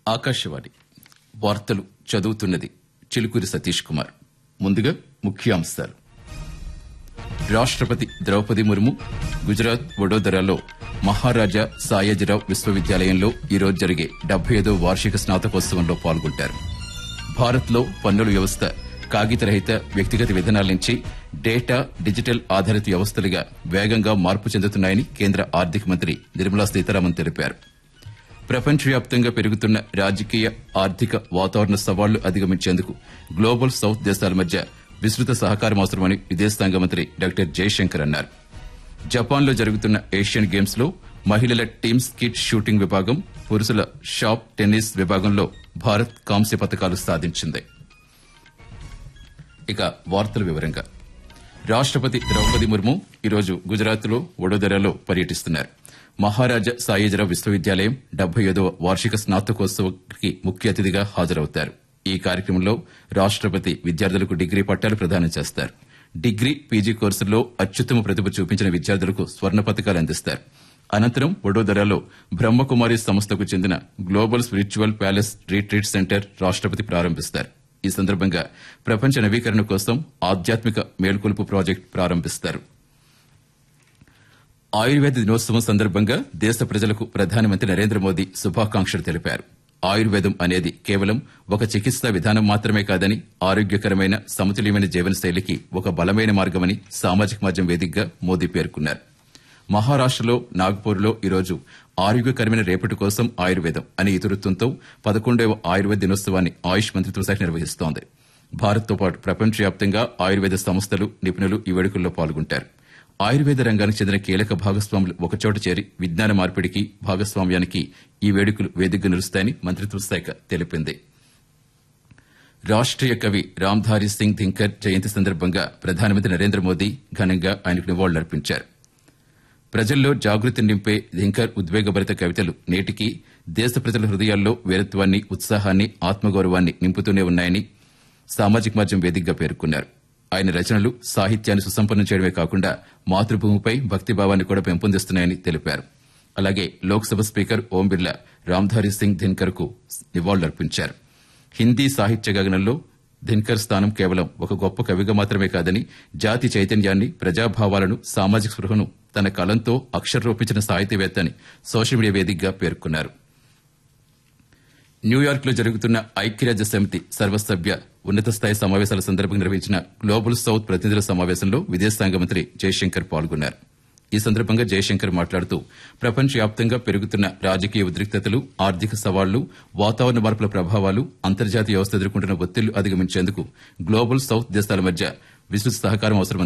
ఆకాశవాణి వార్తలు చదువుతున్నది చిలుకూరి సతీష్ కుమార్ ముందుగా ముఖ్యాంశాలు రాష్ట్రపతి ద్రౌపది ముర్ము గుజరాత్ వడోదరాలో మహారాజా సాయాజీరావు విశ్వవిద్యాలయంలో ఈరోజు జరిగే డెబ్బై ఐదో వార్షిక స్నాతకోత్సవంలో పాల్గొంటారు భారత్లో పన్నుల వ్యవస్థ కాగితరహిత వ్యక్తిగత విధానాల నుంచి డేటా డిజిటల్ ఆధారిత వ్యవస్థలుగా వేగంగా మార్పు చెందుతున్నాయని కేంద్ర ఆర్థిక మంత్రి నిర్మలా సీతారామన్ తెలిపారు ప్రపంచవ్యాప్తంగా పెరుగుతున్న రాజకీయ ఆర్థిక వాతావరణ సవాళ్లు అధిగమించేందుకు గ్లోబల్ సౌత్ దేశాల మధ్య విస్తృత సహకారం అవసరమని విదేశాంగ మంత్రి డాక్టర్ జయశంకర్ అన్నారు జపాన్లో జరుగుతున్న ఏషియన్ గేమ్స్ లో మహిళల టీమ్ స్కిట్ షూటింగ్ విభాగం పురుషుల షాప్ టెన్నిస్ విభాగంలో భారత్ కాంస్య పతకాలు సాధించింది ఇక వార్తల వివరంగా రాష్ట్రపతి ద్రౌపది ముర్ము ఈరోజు గుజరాత్లో వడోదరాలో పర్యటిస్తున్నారు మహారాజా సాయిజరావు విశ్వవిద్యాలయం డెబ్బై ఐదవ వార్షిక స్నాతకోత్సవానికి ముఖ్య అతిథిగా హాజరవుతారు ఈ కార్యక్రమంలో రాష్ట్రపతి విద్యార్థులకు డిగ్రీ పట్టాలు ప్రదానం చేస్తారు డిగ్రీ పీజీ కోర్సుల్లో అత్యుత్తమ ప్రతిభ చూపించిన విద్యార్థులకు స్వర్ణ పతకాలు అందిస్తారు అనంతరం వడోదరాలో బ్రహ్మకుమారి సంస్థకు చెందిన global spiritual palace retreat centre రాష్ట్రపతి ప్రారంభిస్తారు ఈ సందర్భంగా ప్రపంచ నవీకరణ కోసం ఆధ్యాత్మిక మేల్కొలుపు ప్రాజెక్టు ప్రారంభిస్తారు ఆయుర్వేద దినోత్సవం సందర్భంగా దేశ ప్రజలకు ప్రధానమంత్రి నరేంద్ర మోదీ శుభాకాంక్షలు తెలిపారు ఆయుర్వేదం అనేది కేవలం ఒక చికిత్సా విధానం మాత్రమే కాదని ఆరోగ్యకరమైన సమతుల్యమైన జీవనశైలికి ఒక బలమైన మార్గమని సామాజిక మాధ్యమం వేదికగా మోదీ పేర్కొన్నారు మహారాష్టలో నాగ్పూర్లో ఈరోజు ఆరోగ్యకరమైన రేపటి కోసం ఆయుర్వేదం అనే ఇతివృత్తంతో పదకొండవ ఆయుర్వేద దినోత్సవాన్ని ఆయుష్ మంత్రిత్వ శాఖ నిర్వహిస్తోంది భారత్తో పాటు ప్రపంచవ్యాప్తంగా ఆయుర్వేద సంస్థలు నిపుణులు ఈ వేడుకల్లో పాల్గొంటారు ఆయుర్వేద రంగానికి చెందిన కీలక భాగస్వాములు ఒకచోట చేరి విజ్ఞాన మార్పిడికి భాగస్వామ్యానికి ఈ వేడుకలు వేదికగా నిలుస్తాయని మంత్రిత్వ శాఖ తెలిపింది రాష్ట్రీయ కవి రామ్ధారి సింగ్ ధింకర్ జయంతి సందర్భంగా ప్రధానమంత్రి నరేంద్ర మోదీ ఘనంగా ఆయనకు నివాళులర్పించారు ప్రజల్లో జాగృతిని నింపే ధింకర్ ఉద్వేగభరిత కవితలు నేటికి దేశ ప్రజల హృదయాల్లో వీరత్వాన్ని ఉత్సాహాన్ని ఆత్మగౌరవాన్ని నింపుతూనే ఉన్నాయని సామాజిక మాధ్యమం వేదికగా పేర్కొన్నారు ఆయన రచనలు సాహిత్యాన్ని సుసంపన్నం చేయడమే కాకుండా మాతృభూమిపై భక్తిభావాన్ని కూడా పెంపొందిస్తున్నాయని తెలిపారు అలాగే లోక్సభ స్పీకర్ ఓం బిర్లా రామ్ధారి సింగ్ ధిన్కర్ కు నివాళులర్పించారు హిందీ సాహిత్య గగనంలో ధిన్కర్ స్థానం కేవలం ఒక గొప్ప కవిగా మాత్రమే కాదని జాతి చైతన్యాన్ని ప్రజాభావాలను సామాజిక స్పృహను తన కలంతో అక్షరరూపించిన సాహితీవేత్త అని సోషల్ మీడియా వేదికగా పేర్కొన్నారు న్యూయార్క్ లో జరుగుతున్న ఐక్యరాజ్య సమితి సర్వసభ్య ఉన్నత స్థాయి సమావేశాల సందర్భంగా నిర్వహించిన గ్లోబల్ సౌత్ ప్రతినిధుల సమావేశంలో విదేశాంగ మంత్రి జయశంకర్ పాల్గొన్నారు ఈ సందర్భంగా జయశంకర్ మాట్లాడుతూ ప్రపంచవ్యాప్తంగా పెరుగుతున్న రాజకీయ ఉద్రిక్తతలు ఆర్థిక సవాళ్లు వాతావరణ మార్పుల ప్రభావాలు అంతర్జాతీయ వ్యవస్థ ఎదుర్కొంటున్న ఒత్తిళ్లు అధిగమించేందుకు గ్లోబల్ సౌత్ దేశాల మధ్య విస్తృత సహకారం అవసరం